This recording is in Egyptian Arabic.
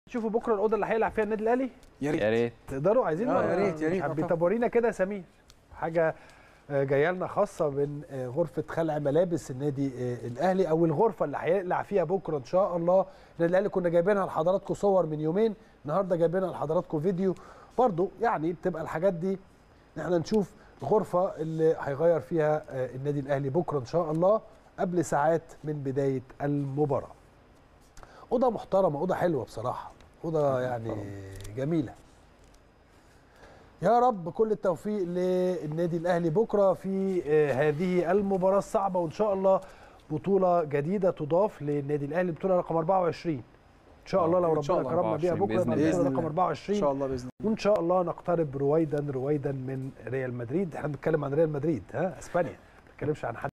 شوفوا بكره الاوضه اللي هيلعب فيها النادي الاهلي يا ريت يا ريت تقدروا عايزين آه، ولا يا ريت، يا ريت، مش آه، حابين؟ طبعا. طب ورينا كده يا سمير حاجه آه، جايه لنا خاصه من آه، غرفه خلع ملابس النادي آه، الاهلي او الغرفه اللي هيقلع فيها بكره ان شاء الله النادي الاهلي كنا جايبينها لحضراتكم صور من يومين النهارده جايبينها لحضراتكم فيديو برضو يعني بتبقى الحاجات دي ان احنا نشوف الغرفه اللي هيغير فيها آه، النادي الاهلي بكره ان شاء الله قبل ساعات من بدايه المباراه اوضه محترمه اوضه حلوه بصراحه اوضه يعني جميله يا رب كل التوفيق للنادي الاهلي بكره في آه، هذه المباراه الصعبه وان شاء الله بطوله جديده تضاف للنادي الاهلي البطوله رقم 24 ان شاء الله لو إن شاء ربنا الله كرمنا بيها 24 بكره يبقى بإذن البطوله الله. رقم 24 ان شاء الله باذن الله وان شاء الله نقترب رويدا رويدا من ريال مدريد احنا بنتكلم عن ريال مدريد ها اسبانيا ما بنتكلمش عن حد